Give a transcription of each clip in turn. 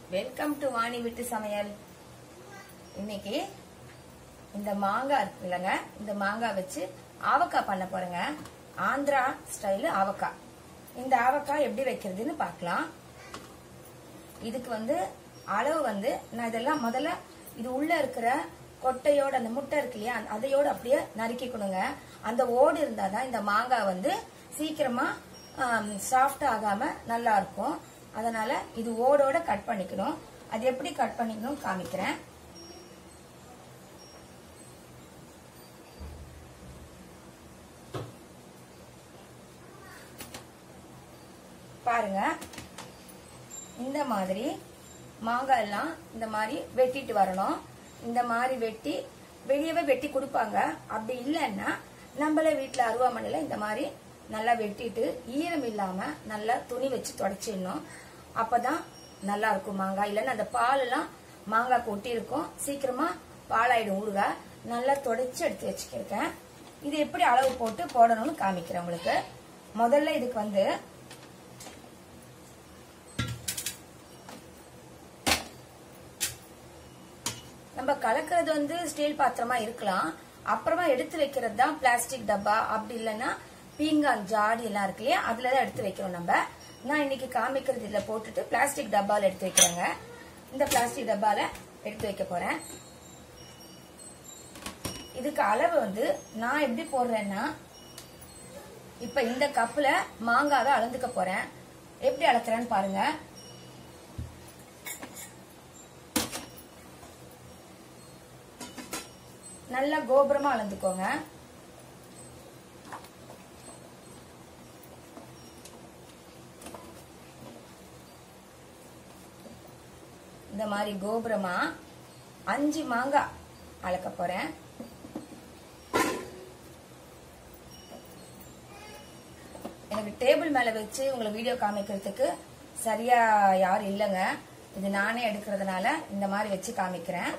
welcome to Vani வீட்டு சமையல் இன்னைக்கு இந்த மாங்காய் இருக்கு இல்லைங்க இந்த மாங்காய் வச்சு ஆவக்காய் பண்ண போறேங்க ஆந்திரா ஸ்டைலு ஆவக்காய் இந்த ஆவக்காய் எப்படி வைக்கிறதுன்னு பார்க்கலாம் இதுக்கு வந்து அளவு வந்து நான் இதெல்லாம் முதல்ல இது உள்ள இருக்கிற கொட்டையோட அந்த முட்டை இருக்கு இல்லையா அதையோட அப்படியே நறுக்கிக்கணுங்க அந்த ஓடு இருந்தாதான் இந்த மாங்காய் வந்து சீக்கிரமா சாஃப்ட் ஆகாம நல்லா இருக்கும் அதனால இது ஓடோட கட் பண்ணிக்கணும் அது எப்படி கட் பண்ணிக்கணும் காமிக்கிறேன் பாருங்க இந்த மாதிரி மாங்காய் எல்லாம் இந்த மாதிரி வெட்டிட்டு வரணும் இந்த மாதிரி வெட்டி வெளியவே வெட்டி கொடுப்பாங்க அப்படி இல்லைன்னா நம்மளே வீட்டில் அருவாமனையில் இந்த மாதிரி நல்லா வெட்டிட்டு ஈரம் இல்லாம நல்லா துணி வச்சு தொடச்சிடணும் அப்பதான் நல்லா இருக்கும் மாங்காய் இல்லைன்னா அந்த பால் எல்லாம் மாங்காய் கொட்டி இருக்கும் சீக்கிரமா பாலாயிடும் ஊறுகாய் நல்லா தொடச்சி எடுத்து வச்சுக்கிருக்கேன் இது எப்படி அளவு போட்டு போடணும்னு காமிக்கிறேன் உங்களுக்கு முதல்ல இதுக்கு வந்து நம்ம கலக்கிறது வந்து ஸ்டீல் பாத்திரமா இருக்கலாம் அப்புறமா எடுத்து வைக்கிறது தான் பிளாஸ்டிக் டப்பா அப்படி இல்லைன்னா பீங்கான் ஜாடி எல்லாம் இருக்கு இல்லையா அதுல தான் எடுத்து வைக்கிறோம் நம்ம நான் இன்னைக்கு காமிக்கிறது இதுல போட்டுட்டு பிளாஸ்டிக் டப்பால எடுத்து வைக்கிறேங்க இந்த பிளாஸ்டிக் டப்பால எடுத்து வைக்க போறேன் இதுக்கு அளவு வந்து நான் எப்படி போடுறேன்னா இப்ப இந்த கப்புல மாங்காவை அளந்துக்க போறேன் எப்படி அளக்குறேன்னு பாருங்க நல்லா கோபுரமா அளந்துக்கோங்க இந்த மாதிரி கோபுரமா அஞ்சு மாங்காய் அளக்க போறேன் எனக்கு டேபிள் மேல வச்சு உங்களை வீடியோ காமிக்கிறதுக்கு சரியா யாரும் இல்லைங்க இது நானே எடுக்கிறதுனால இந்த மாதிரி வச்சு காமிக்கிறேன்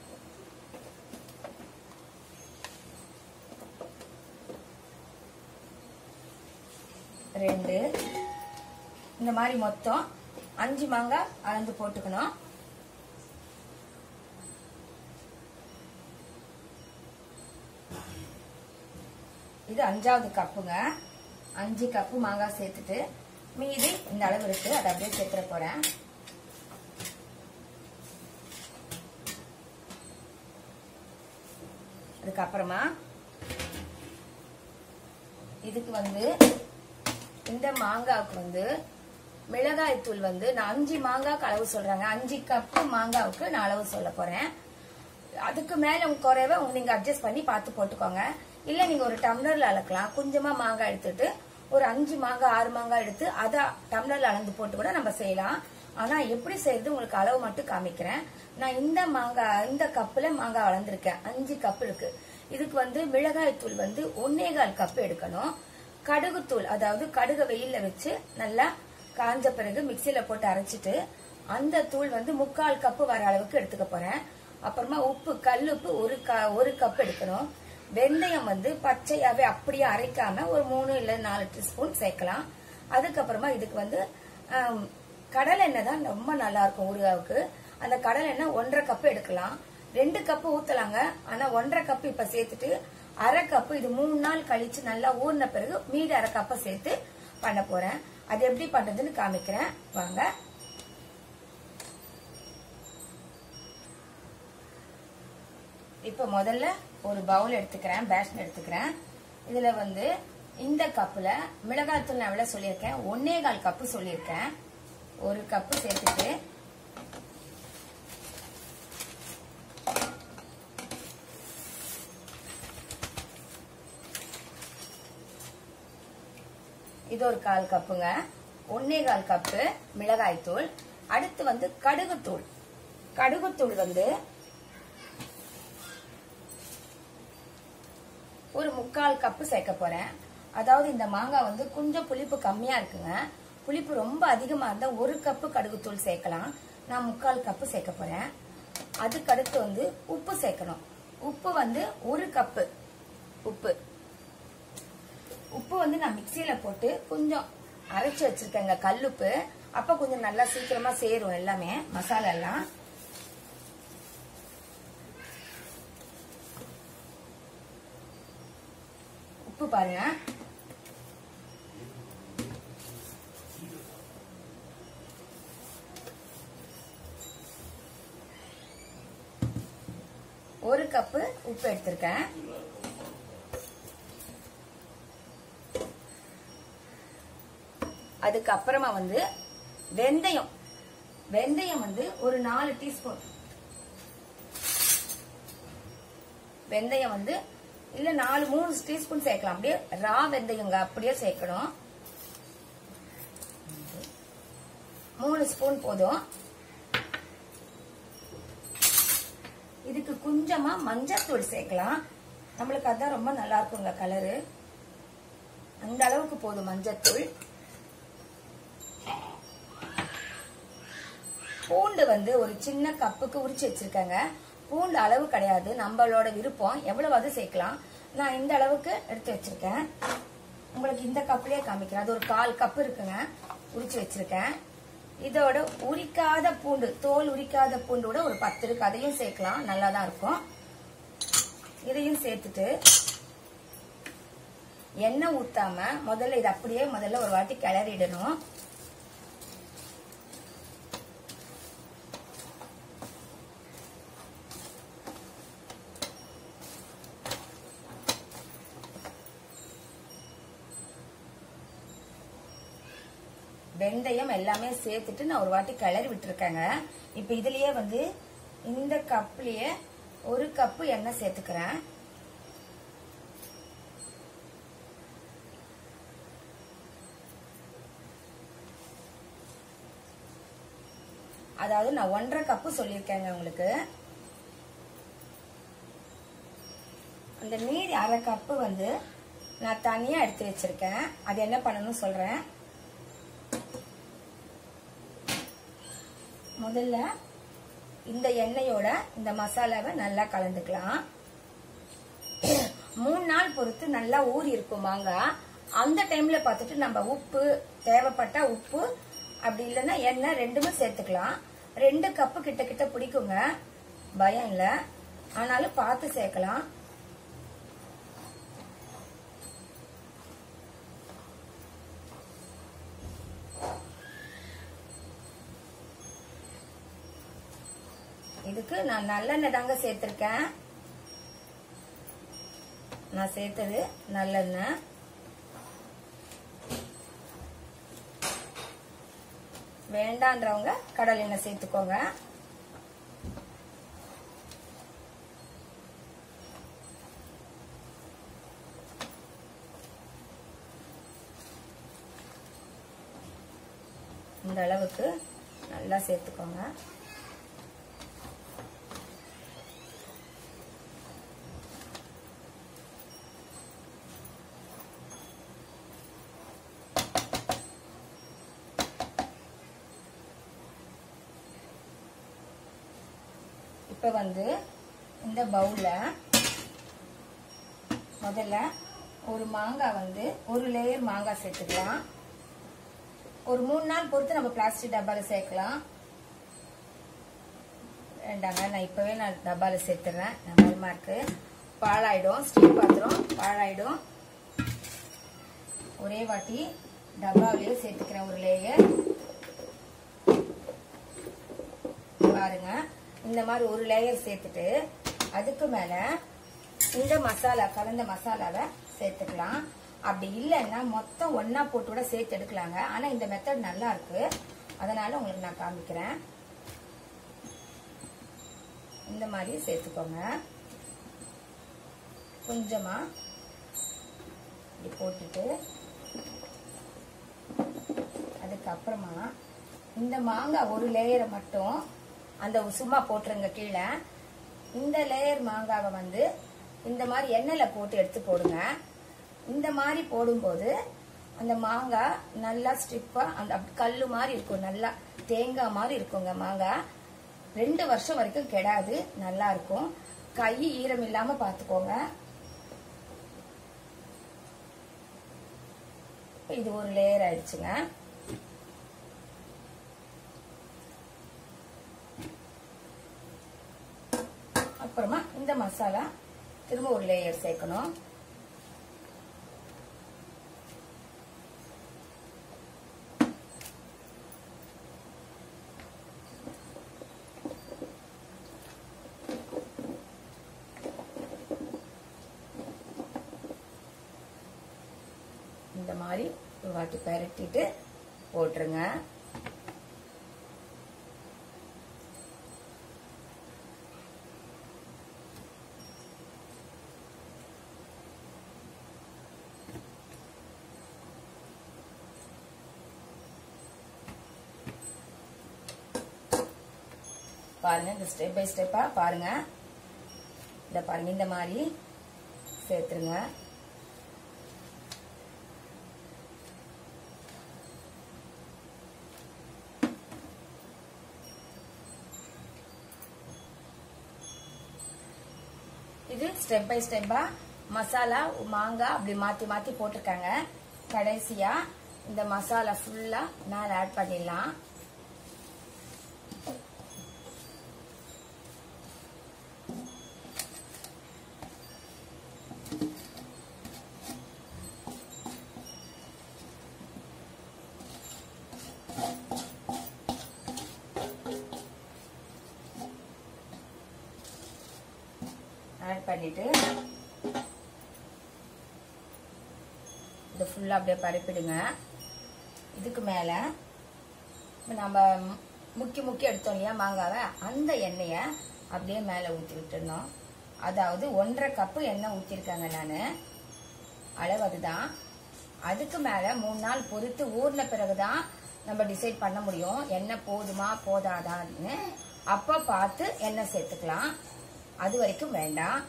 ரெண்டு இந்த மாதிரி மொத்தம் அஞ்சு மாங்காய் அளந்து போட்டுக்கணும் இது அஞ்சாவது கப்புங்க அஞ்சு கப்பு மாங்காய் சேர்த்துட்டு மீதி இந்த அளவு இருக்கு அதை அப்படியே சேர்த்துட போறேன் அதுக்கப்புறமா இதுக்கு வந்து இந்த மாங்காவுக்கு வந்து மிளகாய் தூள் வந்து நான் அஞ்சு மாங்காய்க்கு அளவு சொல்றாங்க அஞ்சு கப்பு மாங்காவுக்கு நான் அளவு சொல்ல போறேன் அதுக்கு மேல உங்க குறைவ உங்க நீங்க அட்ஜஸ்ட் பண்ணி பார்த்து போட்டுக்கோங்க இல்ல நீங்க ஒரு டம்ளர்ல அளக்கலாம் கொஞ்சமா மாங்காய் எடுத்துட்டு ஒரு அஞ்சு மாங்காய் ஆறு மாங்காய் எடுத்து அதை டம்ளர்ல அளந்து போட்டு கூட நம்ம செய்யலாம் ஆனா எப்படி செய்யறது உங்களுக்கு அளவு மட்டும் காமிக்கிறேன் நான் இந்த மாங்காய் இந்த கப்புல மாங்காய் அளந்திருக்கேன் அஞ்சு கப் இருக்கு இதுக்கு வந்து மிளகாய் தூள் வந்து ஒன்னேகால் கப் எடுக்கணும் கடுகு தூள் அதாவது கடுகு வெயில்ல வச்சு நல்லா காஞ்ச பிறகு மிக்சியில போட்டு அரைச்சிட்டு அந்த தூள் வந்து முக்கால் கப்பு வர அளவுக்கு எடுத்துக்க போறேன் அப்புறமா உப்பு கல்லுப்பு ஒரு ஒரு கப் எடுக்கணும் வெந்தயம் வந்து பச்சையாவே அப்படியே அரைக்காம ஒரு மூணு இல்ல நாலு டீஸ்பூன் சேர்க்கலாம் அதுக்கப்புறமா இதுக்கு வந்து கடலை எண்ணெய் தான் ரொம்ப நல்லா இருக்கும் ஊறுகாவுக்கு அந்த கடலை எண்ணெய் ஒன்றரை கப்பு எடுக்கலாம் ரெண்டு கப்பு ஊத்தலாங்க ஆனா ஒன்றரை கப்பு இப்ப சேர்த்துட்டு அரை கப்பு இது மூணு நாள் கழிச்சு நல்லா ஊறின பிறகு மீதி அரை கப்பை சேர்த்து பண்ண போறேன் அது எப்படி பண்றதுன்னு காமிக்கிறேன் வாங்க இப்ப முதல்ல ஒரு பவுல் எடுத்துக்கிறேன் பேஷன் எடுத்துக்கிறேன் இதுல வந்து இந்த கப்புல மிளகாய் தூள் நான் எவ்வளவு சொல்லியிருக்கேன் ஒன்னே கால் கப்பு சொல்லியிருக்கேன் ஒரு கப்பு சேர்த்துட்டு இது ஒரு கால் கப்புங்க ஒன்னே கால் கப்பு மிளகாய் தூள் அடுத்து வந்து கடுகு தூள் கடுகு தூள் வந்து ஒரு முக்கால் கப்பு சேர்க்க போறேன் அதாவது இந்த மாங்காய் வந்து கொஞ்சம் புளிப்பு கம்மியா இருக்குங்க புளிப்பு ரொம்ப அதிகமா இருந்தா ஒரு கப்பு கடுகு தூள் சேர்க்கலாம் நான் முக்கால் கப்பு சேர்க்க போறேன் அதுக்கு அடுத்து வந்து உப்பு சேர்க்கணும் உப்பு வந்து ஒரு கப்பு உப்பு உப்பு வந்து நான் மிக்சியில போட்டு கொஞ்சம் அரைச்சு வச்சிருக்கேங்க கல்லுப்பு அப்ப கொஞ்சம் நல்லா சீக்கிரமா சேரும் எல்லாமே மசாலா எல்லாம் உப்பு பாருங்க ஒரு கப்பு உப்பு எடுத்திருக்கேன் அதுக்கப்புறமா வந்து வெந்தயம் வெந்தயம் வந்து ஒரு நாலு டீஸ்பூன் வெந்தயம் வந்து இல்ல நாலு மூணு டீஸ்பூன் சேர்க்கலாம் அப்படியே ரா வெந்தயங்க அப்படியே சேர்க்கணும் மூணு ஸ்பூன் போதும் இதுக்கு கொஞ்சமா மஞ்சத்தூள் சேர்க்கலாம் நம்மளுக்கு அதான் ரொம்ப நல்லா இருக்குங்க கலரு அந்த அளவுக்கு போதும் மஞ்சத்தூள் பூண்டு வந்து ஒரு சின்ன கப்புக்கு உரிச்சு வச்சிருக்கேங்க பூண்டு அளவு கிடையாது நம்மளோட விருப்பம் எவ்வளவாவது சேர்க்கலாம் நான் இந்த அளவுக்கு எடுத்து வச்சிருக்கேன் உங்களுக்கு இந்த கப்லயே காமிக்கிறேன் அது ஒரு கால் கப் இருக்குங்க உரிச்சு வச்சிருக்கேன் இதோட உரிக்காத பூண்டு தோல் உரிக்காத பூண்டு கூட ஒரு பத்து இருக்கு அதையும் சேர்க்கலாம் நல்லா தான் இருக்கும் இதையும் சேர்த்துட்டு எண்ணெய் ஊத்தாம முதல்ல இது அப்படியே முதல்ல ஒரு வாட்டி கிளறிடணும் வெந்தயம் எல்லாமே சேர்த்துட்டு நான் ஒரு வாட்டி கிளறி விட்டுருக்கேங்க இப்ப இதுலயே வந்து இந்த கப்லயே ஒரு கப்பு எண்ணெய் சேர்த்துக்கிறேன் அதாவது நான் ஒன்றரை கப்பு சொல்லியிருக்கேங்க உங்களுக்கு அந்த மீதி அரை கப்பு வந்து நான் தனியா எடுத்து வச்சிருக்கேன் அது என்ன பண்ணணும்னு சொல்றேன் முதல்ல இந்த எண்ணெயோட இந்த மசாலாவை நல்லா கலந்துக்கலாம் மூணு நாள் பொறுத்து நல்லா ஊறி இருக்கும் மாங்காய் அந்த டைம்ல பார்த்துட்டு நம்ம உப்பு தேவைப்பட்ட உப்பு அப்படி இல்லைன்னா எண்ணெய் ரெண்டுமே சேர்த்துக்கலாம் ரெண்டு கப்பு கிட்ட கிட்ட பிடிக்குங்க பயம் இல்ல ஆனாலும் பார்த்து சேர்க்கலாம் இதுக்கு நான் நல்லெண்ணெய் தாங்க சேர்த்திருக்கேன் நான் சேர்த்தது நல்லெண்ணெய் வேண்டான்றவங்க கடல் எண்ணெய் சேர்த்துக்கோங்க இந்த அளவுக்கு நல்லா சேர்த்துக்கோங்க இப்ப வந்து இந்த பவுல்ல முதல்ல ஒரு மாங்காய் வந்து ஒரு லேயர் மாங்காய் சேர்த்துக்கலாம் ஒரு மூணு நாள் பொறுத்து நம்ம பிளாஸ்டிக் டப்பால சேர்க்கலாம் வேண்டாங்க நான் இப்பவே நான் டப்பால சேர்த்துறேன் பயமா இருக்கு பாழாயிடும் ஸ்டீல் பாத்திரம் பாழாயிடும் ஒரே வாட்டி டப்பாவிலேயே சேர்த்துக்கிறேன் ஒரு லேயர் பாருங்க இந்த மாதிரி ஒரு லேயர் சேர்த்துட்டு அதுக்கு மேல இந்த மசாலா கலந்த மசாலாவை சேர்த்துக்கலாம் அப்படி இல்லைன்னா மொத்தம் ஒன்னா போட்டு கூட சேர்த்து எடுக்கலாங்க ஆனா இந்த மெத்தட் நல்லா இருக்கு அதனால உங்களுக்கு நான் காமிக்கிறேன் இந்த மாதிரி சேர்த்துக்கோங்க கொஞ்சமா இப்படி போட்டுட்டு அதுக்கப்புறமா இந்த மாங்காய் ஒரு லேயரை மட்டும் அந்த சும்மா போட்டுருங்க கீழே இந்த லேயர் மாங்காவை வந்து இந்த மாதிரி எண்ணெயில போட்டு எடுத்து போடுங்க இந்த மாதிரி போடும்போது அந்த மாங்காய் நல்லா ஸ்ட்ரிப்பா அந்த அப்படி கல்லு மாதிரி இருக்கும் நல்லா தேங்காய் மாதிரி இருக்குங்க மாங்காய் ரெண்டு வருஷம் வரைக்கும் கெடாது நல்லா இருக்கும் கை ஈரம் இல்லாம பாத்துக்கோங்க இது ஒரு லேயர் ஆயிடுச்சுங்க அப்புறமா இந்த மசாலா திரும்ப ஒரு லேயர் சேர்க்கணும் இந்த மாதிரி ஒரு வாட்டி பெரட்டிட்டு போட்டுருங்க பாருங்க இந்த ஸ்டெப் பை ஸ்டெப்பா பாருங்க இந்த பாருங்க இந்த மாதிரி சேர்த்துருங்க இது ஸ்டெப் பை ஸ்டெப்பா மசாலா மாங்காய் அப்படி மாத்தி மாத்தி போட்டிருக்காங்க கடைசியா இந்த மசாலா ஃபுல்லா மேல ஆட் பண்ணிடலாம் ஆட் பண்ணிட்டு இதை ஃபுல்லா அப்படியே பரப்பிடுங்க இதுக்கு மேல இப்ப நம்ம முக்கி முக்கி எடுத்தோம் இல்லையா மாங்காவை அந்த எண்ணெயை அப்படியே மேல ஊத்தி விட்டுருந்தோம் அதாவது ஒன்றரை கப்பு எண்ணெய் ஊத்திருக்காங்க நானு அளவு அதுதான் அதுக்கு மேல மூணு நாள் பொறுத்து ஊர்ன பிறகுதான் நம்ம டிசைட் பண்ண முடியும் எண்ணெய் போதுமா போதாதான்னு அப்ப பார்த்து எண்ணெய் சேர்த்துக்கலாம் அது வரைக்கும் வேண்டாம்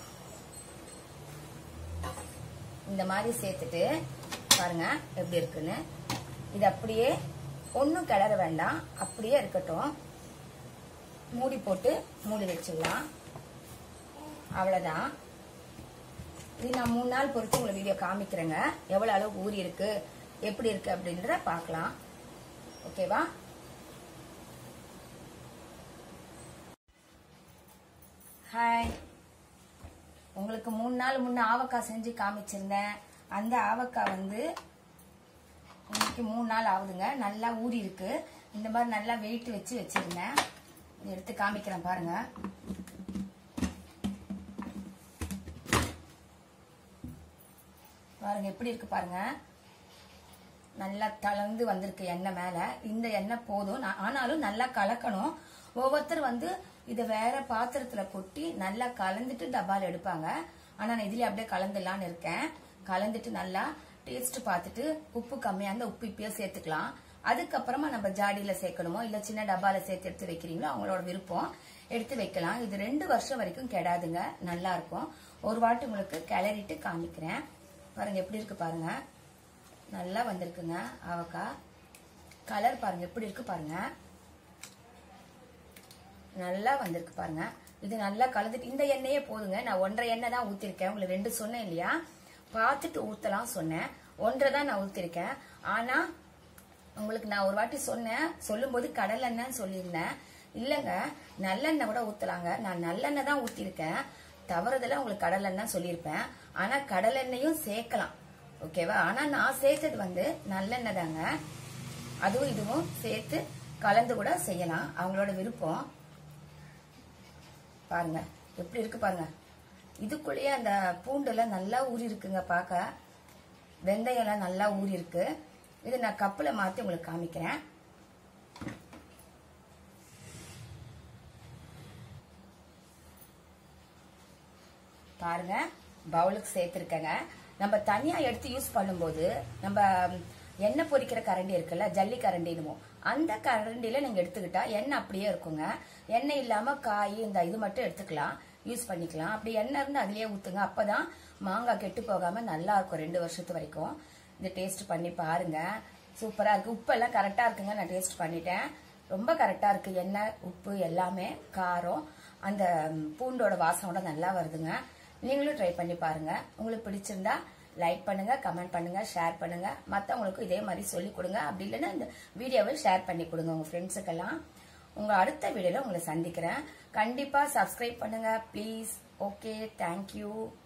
இந்த மாதிரி சேர்த்துட்டு பாருங்க எப்படி இருக்குன்னு இது அப்படியே ஒன்றும் கிளற வேண்டாம் அப்படியே இருக்கட்டும் மூடி போட்டு மூடி வச்சிடலாம் அவ்வளவுதான் இது நான் மூணு நாள் பொறுத்து உங்களுக்கு வீடியோ காமிக்கிறேங்க எவ்வளவு அளவு ஊறி இருக்கு எப்படி இருக்கு அப்படின்றத பார்க்கலாம் ஓகேவா ஹாய் உங்களுக்கு மூணு நாள் முன்ன ஆவக்காய் செஞ்சு காமிச்சிருந்தேன் அந்த ஆவக்காய் வந்து இன்னைக்கு மூணு நாள் ஆகுதுங்க நல்லா ஊறி இருக்கு இந்த மாதிரி நல்லா வெயிட் வச்சு வச்சிருந்தேன் இதை எடுத்து காமிக்கிறேன் பாருங்க பாருங்க எப்படி இருக்கு பாருங்க நல்லா தளர்ந்து வந்திருக்கு எண்ணெய் மேல இந்த எண்ணெய் போதும் நான் ஆனாலும் நல்லா கலக்கணும் ஒவ்வொருத்தர் வந்து இதை வேற பாத்திரத்துல கொட்டி நல்லா கலந்துட்டு டப்பால எடுப்பாங்க ஆனா நான் இதுல அப்படியே கலந்துடலான்னு இருக்கேன் கலந்துட்டு நல்லா டேஸ்ட் பார்த்துட்டு உப்பு கம்மியா இருந்தா உப்பு இப்பயே சேர்த்துக்கலாம் அதுக்கப்புறமா நம்ம ஜாடியில சேர்க்கணுமோ இல்ல சின்ன டப்பால சேர்த்து எடுத்து வைக்கிறீங்களோ அவங்களோட விருப்பம் எடுத்து வைக்கலாம் இது ரெண்டு வருஷம் வரைக்கும் கெடாதுங்க நல்லா இருக்கும் ஒரு வாட்டி உங்களுக்கு கிளறிட்டு காமிக்கிறேன் பாருங்க எப்படி இருக்கு பாருங்க நல்லா வந்திருக்குங்க அவக்காய் கலர் பாருங்க எப்படி இருக்கு பாருங்க நல்லா வந்திருக்கு பாருங்க இது நல்லா கலந்துட்டு இந்த எண்ணெயே போதுங்க நான் ஒன்றரை எண்ணெய் தான் ஊத்திருக்கேன் உங்களுக்கு ரெண்டு சொன்னேன் இல்லையா பார்த்துட்டு ஊத்தலாம் சொன்னேன் ஒன்றரை தான் நான் ஊத்திருக்கேன் ஆனா உங்களுக்கு நான் ஒரு வாட்டி சொன்னேன் சொல்லும்போது கடல் எண்ணெய்னு சொல்லியிருந்தேன் இல்லைங்க நல்லெண்ணெய் கூட ஊத்தலாங்க நான் நல்லெண்ணெய் தான் ஊத்திருக்கேன் தவறுதலா உங்களுக்கு கடல் எண்ணெய் சொல்லியிருப்பேன் ஆனா கடல் எண்ணெயும் சேர்க்கலாம் ஓகேவா ஆனா நான் சேர்த்தது வந்து நல்லெண்ணெய் தாங்க அதுவும் இதுவும் சேர்த்து கலந்து கூட செய்யலாம் அவங்களோட விருப்பம் பாருங்க எப்படி இருக்கு பாருங்க இதுக்குள்ளேயே அந்த பூண்டெல்லாம் நல்லா ஊறி இருக்குங்க பார்க்க வெந்தயம் எல்லாம் நல்லா ஊறி இருக்கு இது நான் கப்புல மாத்தி உங்களுக்கு காமிக்கிறேன் பாருங்க பவுலுக்கு சேர்த்துருக்கேங்க நம்ம தனியா எடுத்து யூஸ் பண்ணும்போது நம்ம எண்ணெய் பொரிக்கிற கரண்டி இருக்குல்ல ஜல்லி கரண்டினுவோம் அந்த கரண்டில நீங்க எடுத்துக்கிட்டா எண்ணெய் அப்படியே இருக்குங்க எண்ணெய் இல்லாம காய் இந்த இது மட்டும் எடுத்துக்கலாம் யூஸ் பண்ணிக்கலாம் அப்படி எண்ணெய் இருந்து அதுலயே ஊத்துங்க அப்பதான் மாங்காய் கெட்டு போகாம நல்லா இருக்கும் ரெண்டு வருஷத்து வரைக்கும் இது டேஸ்ட் பண்ணி பாருங்க சூப்பரா இருக்கு உப்பு எல்லாம் கரெக்டா இருக்குங்க நான் டேஸ்ட் பண்ணிட்டேன் ரொம்ப கரெக்டா இருக்கு எண்ணெய் உப்பு எல்லாமே காரம் அந்த பூண்டோட வாசனோட நல்லா வருதுங்க நீங்களும் ட்ரை பண்ணி பாருங்க உங்களுக்கு பிடிச்சிருந்தா லைக் பண்ணுங்க கமெண்ட் பண்ணுங்க ஷேர் பண்ணுங்க மத்தவங்களுக்கும் இதே மாதிரி சொல்லி கொடுங்க அப்படி இல்லைன்னா இந்த வீடியோவை ஷேர் பண்ணி கொடுங்க உங்க ஃப்ரெண்ட்ஸுக்கெல்லாம் உங்க அடுத்த வீடியோல உங்களை சந்திக்கிறேன் கண்டிப்பா சப்ஸ்கிரைப் பண்ணுங்க ப்ளீஸ் ஓகே தேங்க்யூ